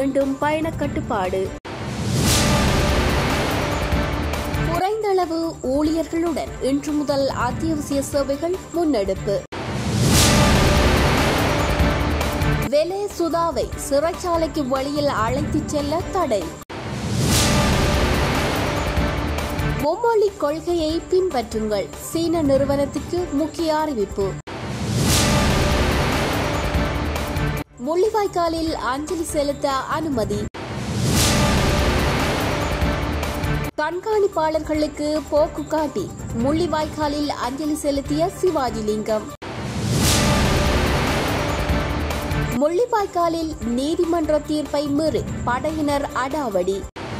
மீண்டும் பயண கட்டுப்பாடு குறைந்தளவு ஊழியர்களுடன் இன்று முதல் அத்தியாவசிய சேவைகள் முன்னெடுப்பு வெலே சுதாவை சிறைச்சாலைக்கு வழியில் அழைத்துச் செல்ல தடை மும்மொழி கொள்கையை பின்பற்றுங்கள் சீன நிறுவனத்துக்கு முக்கிய அறிவிப்பு முள்ளிவாய்க்காலில் அஞ்சலி செலுத்த அனுமதி கண்காணிப்பாளர்களுக்கு போக்கு காட்டி முள்ளிவாய்க்காலில் அஞ்சலி செலுத்திய சிவாஜிலிங்கம் முள்ளிவாய்க்காலில் நீதிமன்ற தீர்ப்பை மீறி படையினர் அடாவடி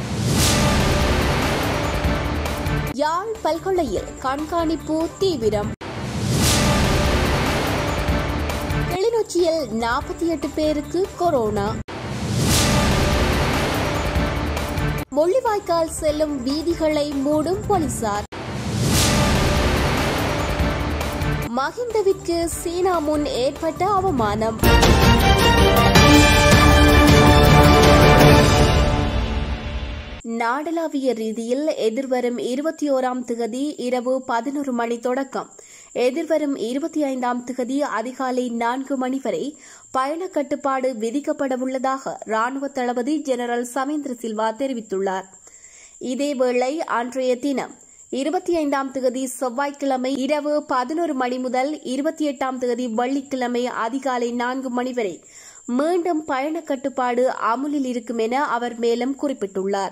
யாழ் பல்கொள்ளையில் கண்காணிப்பு தீவிரம் கிளிநொச்சியில் நாற்பத்தி எட்டு பேருக்கு கொரோனா முள்ளிவாய்க்கால் செல்லும் வீதிகளை மூடும் போலீசார் மஹிந்தவிற்கு சீனா முன் ஏற்பட்ட அவமானம் நாடளாவிய ரீதியில் எதிர்வரும் இருபத்தி ஓராம் திகதி இரவு பதினொரு மணி தொடக்கம் எதிர்வரும் இருபத்தி ஐந்தாம் திகதி அதிகாலை நான்கு மணி வரை பயண கட்டுப்பாடு விதிக்கப்படவுள்ளதாக ராணுவ தளபதி ஜெனரல் சமேந்திர சில்வா தெரிவித்துள்ளார் இதேவேளை அன்றைய தினம் இருபத்தி ஐந்தாம் திகதி செவ்வாய்க்கிழமை இரவு பதினொரு மணி முதல் இருபத்தி எட்டாம் திகதி வெள்ளிக்கிழமை அதிகாலை நான்கு மணி வரை மீண்டும் பயண கட்டுப்பாடு அமுலில் இருக்கும் என அவர் மேலும் குறிப்பிட்டுள்ளார்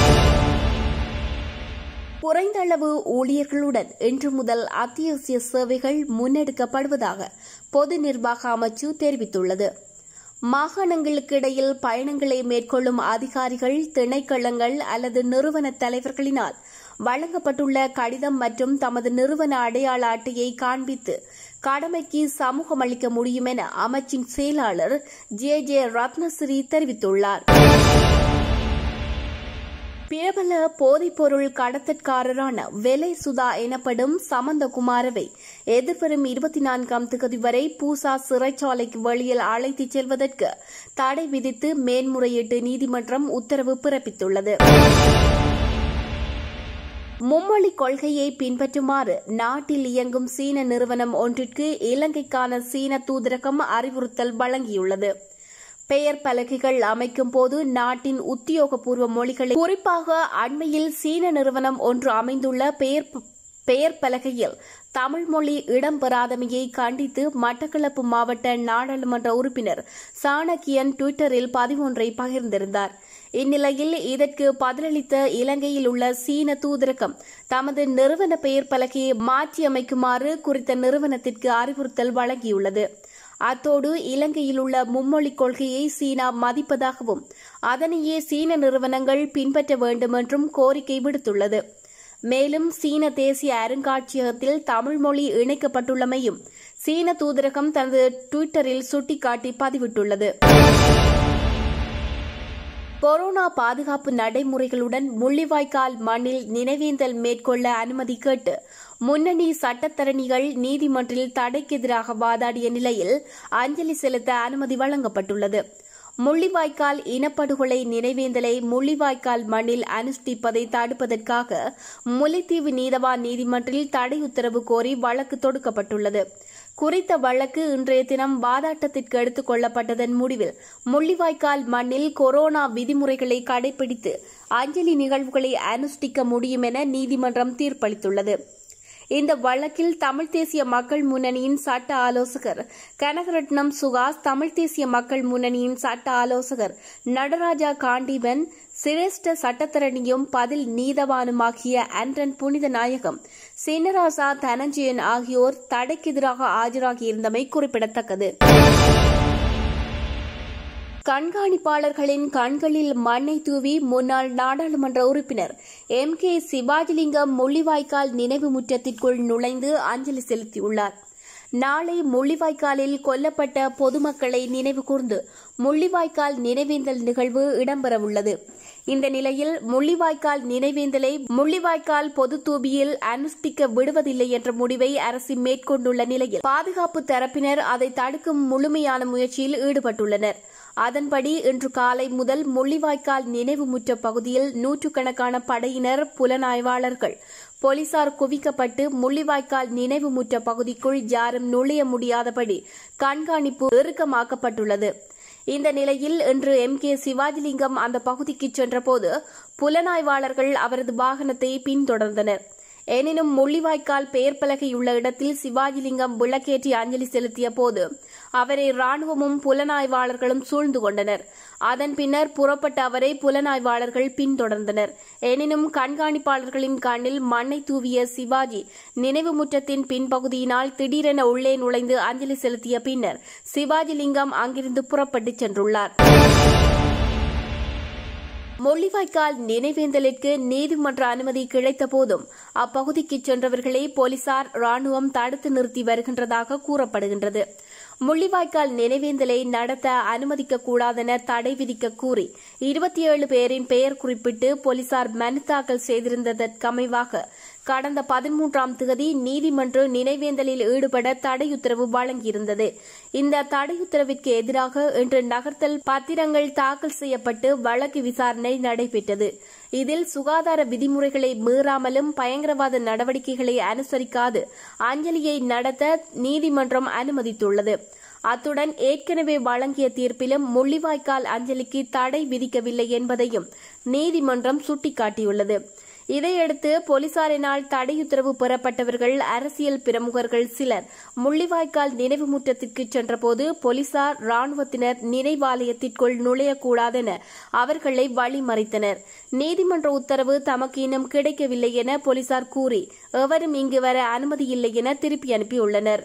குறைந்த அளவு ஊழியர்களுடன் இன்று முதல் அத்தியாவசிய சேவைகள் முன்னெடுக்கப்படுவதாக பொது நிர்வாக அமைச்சு தெரிவித்துள்ளது மாகாணங்களுக்கு இடையில் பயணங்களை மேற்கொள்ளும் அதிகாரிகள் திணைக்களங்கள் அல்லது நிறுவன தலைவர்களினால் வழங்கப்பட்டுள்ள கடிதம் மற்றும் தமது நிறுவன அடையாள அட்டையை காண்பித்து கடமைக்கு சமூகம் அளிக்க முடியும் என அமைச்சின் செயலாளர் ஜே ஜே ரத்னசிறி தெரிவித்துள்ளார் பிரபல போதைப்பொருள் கடத்தற்காரரான வெலை சுதா எனப்படும் சமந்தகுமாரவை எதிர்வரும் இருபத்தி நான்காம் திகதி வரை பூசா சிறைச்சாலைக்கு வெளியில் அழைத்துச் செல்வதற்கு தடை விதித்து மேன்முறையீட்டு நீதிமன்றம் உத்தரவு பிறப்பித்துள்ளது மும்மொழி கொள்கையை பின்பற்றுமாறு நாட்டில் இயங்கும் சீன நிறுவனம் ஒன்றிற்கு இலங்கைக்கான சீன தூதரகம் அறிவுறுத்தல் வழங்கியுள்ளது பெயர் பலகைகள் அமைக்கும் போது நாட்டின் உத்தியோகபூர்வ மொழிகளை குறிப்பாக அண்மையில் சீன நிறுவனம் ஒன்று அமைந்துள்ள பெயர் பெயர் பலகையில் தமிழ் மொழி இடம்பெறாதமையை கண்டித்து மட்டக்களப்பு மாவட்ட நாடாளுமன்ற உறுப்பினர் சாணக்கியன் டுவிட்டரில் பதிவொன்றை பகிர்ந்திருந்தார் இந்நிலையில் இதற்கு பதிலளித்த இலங்கையில் உள்ள சீன தூதரகம் தமது நிறுவன பெயர் பலகையை மாற்றியமைக்குமாறு குறித்த நிறுவனத்திற்கு அறிவுறுத்தல் வழங்கியுள்ளது அத்தோடு இலங்கையில் உள்ள மும்மொழி கொள்கையை சீனா மதிப்பதாகவும் அதனையே சீன நிறுவனங்கள் பின்பற்ற வேண்டும் என்றும் கோரிக்கை விடுத்துள்ளது மேலும் சீன தேசிய அருங்காட்சியகத்தில் தமிழ் மொழி இணைக்கப்பட்டுள்ளமையும் சீன தூதரகம் தனது டுவிட்டரில் சுட்டிக்காட்டி பதிவிட்டுள்ளது கொரோனா பாதுகாப்பு நடைமுறைகளுடன் முள்ளிவாய்க்கால் மண்ணில் நினைவேந்தல் மேற்கொள்ள அனுமதி கேட்டு முன்னணி சட்டத்தரணிகள் நீதிமன்றில் தடைக்கு எதிராக வாதாடிய நிலையில் அஞ்சலி செலுத்த அனுமதி வழங்கப்பட்டுள்ளது முள்ளிவாய்க்கால் இனப்படுகொலை நினைவேந்தலை முள்ளிவாய்க்கால் மண்ணில் அனுஷ்டிப்பதை தடுப்பதற்காக முல்லைத்தீவு நீதவான் நீதிமன்றில் தடை உத்தரவு கோரி வழக்கு தொடுக்கப்பட்டுள்ளது குறித்த வழக்கு இன்றைய தினம் வாதாட்டத்திற்கு எடுத்துக் கொள்ளப்பட்டதன் முடிவில் முள்ளிவாய்க்கால் மண்ணில் கொரோனா விதிமுறைகளை கடைபிடித்து அஞ்சலி நிகழ்வுகளை அனுஷ்டிக்க முடியும் என நீதிமன்றம் தீர்ப்பளித்துள்ளது இந்த வழக்கில் தமிழ் தேசிய மக்கள் முன்னணியின் சட்ட ஆலோசகர் கனகரட்னம் சுகாஸ் தமிழ் தேசிய மக்கள் முன்னணியின் சட்ட ஆலோசகர் நடராஜா காண்டீபன் சிரேஷ்ட சட்டத்தரணியும் பதில் நீதவானுமாகிய ஆண்டன் புனித நாயகம் சின்னராசா தனஞ்சயன் ஆகியோர் தடைக்கு எதிராக ஆஜராகியிருந்தமை குறிப்பிடத்தக்கது கண்காணிப்பாளர்களின் கண்களில் மண்ணை தூவி முன்னாள் நாடாளுமன்ற உறுப்பினர் எம் கே சிவாஜிலிங்கம் முள்ளிவாய்க்கால் நினைவு முற்றத்திற்குள் நுழைந்து அஞ்சலி செலுத்தியுள்ளார் நாளை முள்ளிவாய்க்காலில் கொல்லப்பட்ட பொதுமக்களை நினைவு கூர்ந்து முள்ளிவாய்க்கால் நினைவேந்தல் நிகழ்வு இடம்பெறவுள்ளது இந்த நிலையில் முள்ளிவாய்க்கால் நினைவேந்தலை முள்ளிவாய்க்கால் பொது தூபியில் அனுஷ்டிக்க விடுவதில்லை என்ற முடிவை அரசு மேற்கொண்டுள்ள நிலையில் பாதுகாப்பு தரப்பினர் அதை தடுக்கும் முழுமையான முயற்சியில் ஈடுபட்டுள்ளனர் அதன்படி இன்று காலை முதல் முள்ளிவாய்க்கால் நினைவு முற்ற பகுதியில் நூற்றுக்கணக்கான படையினர் புலனாய்வாளர்கள் போலீசார் குவிக்கப்பட்டு முள்ளிவாய்க்கால் நினைவு முற்ற பகுதிக்குள் யாரும் நுழைய முடியாதபடி கண்காணிப்பு இறுக்கமாக்கப்பட்டுள்ளது இந்த நிலையில் இன்று எம் கே சிவாஜிலிங்கம் அந்த பகுதிக்கு சென்றபோது புலனாய்வாளர்கள் அவரது வாகனத்தை பின்தொடர்ந்தனர் எனினும் முள்ளிவாய்க்கால் பெயர் பலகையுள்ள இடத்தில் சிவாஜிலிங்கம் விளக்கேற்றி அஞ்சலி செலுத்திய போது அவரை ராணுவமும் புலனாய்வாளர்களும் சூழ்ந்து கொண்டனர் அதன் பின்னர் புறப்பட்ட அவரை புலனாய்வாளர்கள் பின்தொடர்ந்தனர் எனினும் கண்காணிப்பாளர்களின் கண்ணில் மண்ணை தூவிய சிவாஜி நினைவு முற்றத்தின் பின்பகுதியினால் திடீரென உள்ளே நுழைந்து அஞ்சலி செலுத்திய பின்னர் சிவாஜிலிங்கம் அங்கிருந்து புறப்பட்டுச் சென்றுள்ளார் முள்ளிவாய்க்கால் நினைவேந்தலிற்கு நீதிமன்ற அனுமதி கிடைத்த போதும் அப்பகுதிக்கு சென்றவர்களை போலீசார் ராணுவம் தடுத்து நிறுத்தி வருகின்றதாக கூறப்படுகின்றது முள்ளிவாய்க்கால் நினைவேந்தலை நடத்த அனுமதிக்கக்கூடாதென தடை விதிக்க கூறி இருபத்தி ஏழு பேரின் பெயர் குறிப்பிட்டு போலீசார் மனு தாக்கல் செய்திருந்ததற்கமைவாக கடந்த பதிமூன்றாம் தேதி நீதிமன்ற நினைவேந்தலில் ஈடுபட தடையுத்தரவு வழங்கியிருந்தது இந்த தடையுத்தரவிற்கு எதிராக இன்று நகர்த்தல் பத்திரங்கள் தாக்கல் செய்யப்பட்டு வழக்கு விசாரணை நடைபெற்றது இதில் சுகாதார விதிமுறைகளை மீறாமலும் பயங்கரவாத நடவடிக்கைகளை அனுசரிக்காது அஞ்சலியை நடத்த நீதிமன்றம் அனுமதித்துள்ளது அத்துடன் ஏற்கனவே வழங்கிய தீர்ப்பிலும் முள்ளிவாய்க்கால் அஞ்சலிக்கு தடை விதிக்கவில்லை என்பதையும் நீதிமன்றம் சுட்டிக்காட்டியுள்ளது இதையடுத்து போலீசாரினால் தடையுத்தரவு பெறப்பட்டவர்கள் அரசியல் பிரமுகர்கள் சிலர் முள்ளிவாய்க்கால் நினைவு முற்றத்திற்கு சென்றபோது போலீசார் ராணுவத்தினர் நினைவாலயத்திற்குள் நுழையக்கூடாதென அவர்களை வழிமறைத்தனர் நீதிமன்ற உத்தரவு தமக்கு இன்னும் கிடைக்கவில்லை என போலீசார் கூறி எவரும் இங்கு வர அனுமதியில்லை என திருப்பி அனுப்பியுள்ளனர்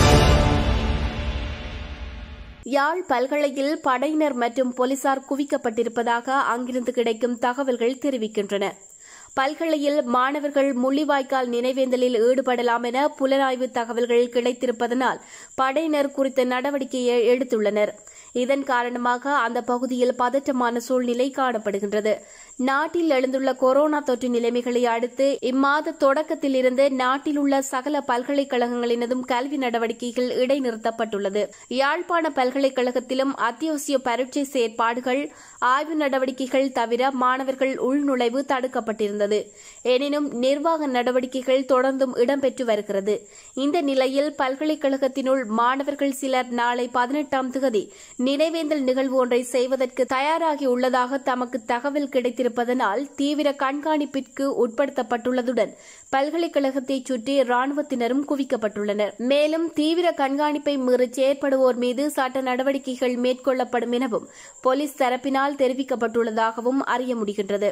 யாழ் பல்கலையில் படையினர் மற்றும் போலீசார் குவிக்கப்பட்டிருப்பதாக அங்கிருந்து கிடைக்கும் தகவல்கள் தெரிவிக்கின்றன பல்கலையில் மாணவர்கள் முள்ளிவாய்க்கால் நினைவேந்தலில் ஈடுபடலாம் என புலனாய்வு தகவல்கள் கிடைத்திருப்பதனால் படையினர் குறித்த நடவடிக்கையை எடுத்துள்ளனர் இதன் காரணமாக அந்த பகுதியில் பதற்றமான சூழ்நிலை காணப்படுகின்றது நாட்டில் எழுந்துள்ள கொரோனா தொற்று நிலைமைகளை அடுத்து இம்மாத தொடக்கத்தில் இருந்து நாட்டில் உள்ள சகல பல்கலைக்கழகங்களினதும் கல்வி நடவடிக்கைகள் இடைநிறுத்தப்பட்டுள்ளது யாழ்ப்பாண பல்கலைக்கழகத்திலும் அத்தியாவசிய பரீட்சை செயற்பாடுகள் ஆய்வு நடவடிக்கைகள் தவிர மாணவர்கள் உள்நுழைவு தடுக்கப்பட்டிருந்தது எனினும் நிர்வாக நடவடிக்கைகள் தொடர்ந்தும் இடம்பெற்று வருகிறது இந்த நிலையில் பல்கலைக்கழகத்தினுள் மாணவர்கள் சிலர் நாளை பதினெட்டாம் தேதி நினைவேந்தல் நிகழ்வு ஒன்றை செய்வதற்கு தயாராகி உள்ளதாக தமக்கு தகவல் கிடைத்திருப்பதனால் தீவிர கண்காணிப்பிற்கு உட்படுத்தப்பட்டுள்ளதுடன் பல்கலைக்கழகத்தை சுற்றி ராணுவத்தினரும் குவிக்கப்பட்டுள்ளனர் மேலும் தீவிர கண்காணிப்பை மீறி செயற்படுவோர் மீது சட்ட நடவடிக்கைகள் மேற்கொள்ளப்படும் எனவும் போலீஸ் தரப்பினால் தெரிவிக்கப்பட்டுள்ளதாகவும் அறிய முடிகின்றது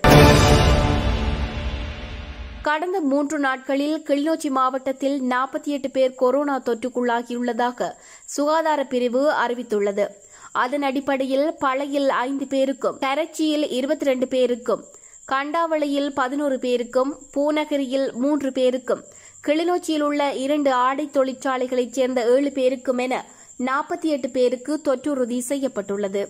கடந்த மூன்று நாட்களில் கிளிநொச்சி மாவட்டத்தில் நாற்பத்தி எட்டு பேர் கொரோனா தொற்றுக்குள்ளாகியுள்ளதாக சுகாதார பிரிவு அறிவித்துள்ளது அதன் அடிப்படையில் பழையில் ஐந்து பேருக்கும் கரச்சியில் இருபத்தி ரெண்டு பேருக்கும் கண்டாவளையில் பதினோரு பேருக்கும் பூநகரியில் மூன்று பேருக்கும் கிளிநொச்சியில் உள்ள இரண்டு ஆடை தொழிற்சாலைகளைச் சேர்ந்த ஏழு பேருக்கும் என நாற்பத்தி எட்டு பேருக்கு தொற்றுறுதி செய்யப்பட்டுள்ளது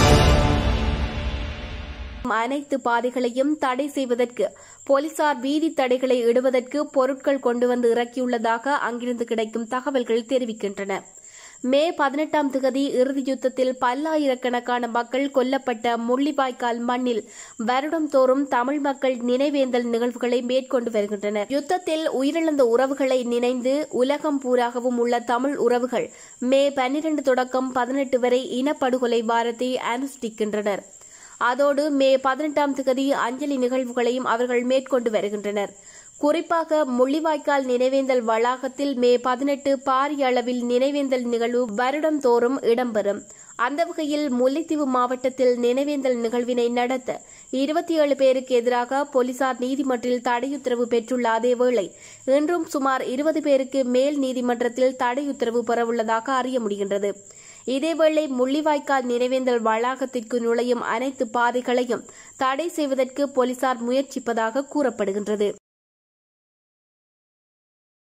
அனைத்து பாதைகளையும் தடை செய்வதற்கு போலீசார் வீதி தடைகளை இடுவதற்கு பொருட்கள் கொண்டு வந்து இறக்கியுள்ளதாக அங்கிருந்து கிடைக்கும் தகவல்கள் தெரிவிக்கின்றன மே பதினெட்டாம் திகதி இறுதி யுத்தத்தில் பல்லாயிரக்கணக்கான மக்கள் கொல்லப்பட்ட முள்ளிவாய்க்கால் மண்ணில் வருடம் தோறும் தமிழ் மக்கள் நினைவேந்தல் நிகழ்வுகளை மேற்கொண்டு வருகின்றனர் யுத்தத்தில் உயிரிழந்த உறவுகளை நினைந்து உலகம் பூராகவும் உள்ள தமிழ் உறவுகள் மே பன்னிரண்டு தொடக்கம் பதினெட்டு வரை இனப்படுகொலை வாரத்தை அனுஷ்டிக்கின்றனர் அதோடு மே பதினெட்டாம் திகதி அஞ்சலி நிகழ்வுகளையும் அவர்கள் மேற்கொண்டு வருகின்றனர் குறிப்பாக முள்ளிவாய்க்கால் நினைவேந்தல் வளாகத்தில் மே பதினெட்டு பாரிய அளவில் நினைவேந்தல் நிகழ்வு வருடம் தோறும் இடம்பெறும் அந்த வகையில் முல்லைத்தீவு மாவட்டத்தில் நினைவேந்தல் நிகழ்வினை நடத்த இருபத்தி ஏழு பேருக்கு எதிராக போலீசார் நீதிமன்றில் தடையுத்தரவு பெற்றுள்ள அதேவேளை இன்றும் சுமார் இருபது பேருக்கு மேல் நீதிமன்றத்தில் தடையுத்தரவு பெறவுள்ளதாக அறிய முடிகின்றது இதேவேளை முள்ளிவாய்க்கால் நினைவேந்தல் வளாகத்திற்கு நுழையும் அனைத்து பாதைகளையும் தடை செய்வதற்கு போலீசார் முயற்சிப்பதாக கூறப்படுகின்றது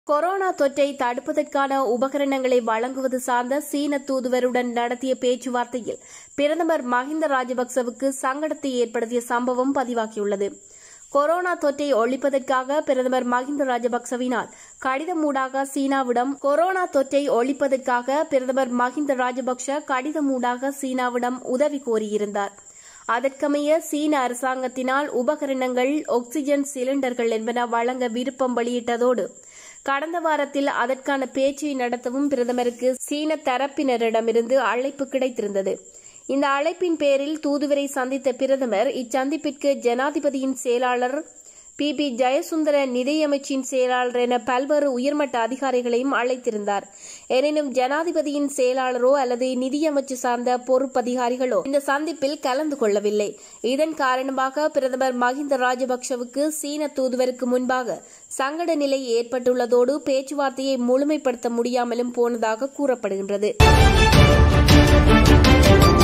கொரோனா தொற்றை தடுப்பதற்கான உபகரணங்களை வழங்குவது சார்ந்த சீன தூதுவருடன் நடத்திய பேச்சுவார்த்தையில் பிரதமர் மஹிந்த ராஜபக்சவுக்கு சங்கடத்தை ஏற்படுத்திய சம்பவம் பதிவாகியுள்ளது கொரோனா தொற்றை ஒழிப்பதற்காக பிரதமர் மஹிந்த ராஜபக்சவினால் கடிதமூடாக சீனாவிடம் கொரோனா தொற்றை ஒழிப்பதற்காக பிரதமர் மஹிந்த ராஜபக்ச கடிதமூடாக சீனாவிடம் உதவி கோரியிருந்தார் அதற்கமைய சீன அரசாங்கத்தினால் உபகரணங்கள் ஆக்ஸிஜன் சிலிண்டர்கள் என்பன வழங்க விருப்பம் வெளியிட்டதோடு கடந்த வாரத்தில் அதற்கான பேச்சை நடத்தவும் பிரதமருக்கு சீன தரப்பினரிடமிருந்து அழைப்பு கிடைத்திருந்தது இந்த அழைப்பின் பேரில் தூதுவரை சந்தித்த பிரதமர் இச்சந்திப்பிற்கு ஜனாதிபதியின் செயலாளர் பி பி ஜெயசுந்தர நிதியமைச்சின் செயலாளர் என பல்வேறு உயர்மட்ட அதிகாரிகளையும் அழைத்திருந்தார் எனினும் ஜனாதிபதியின் செயலாளரோ அல்லது நிதியமைச்சு சார்ந்த பொறுப்பதிகாரிகளோ இந்த சந்திப்பில் கலந்து கொள்ளவில்லை இதன் காரணமாக பிரதமர் மஹிந்த ராஜபக்சவுக்கு சீன தூதுவருக்கு முன்பாக சங்கட நிலை ஏற்பட்டுள்ளதோடு பேச்சுவார்த்தையை முழுமைப்படுத்த முடியாமலும் போனதாக கூறப்படுகின்றது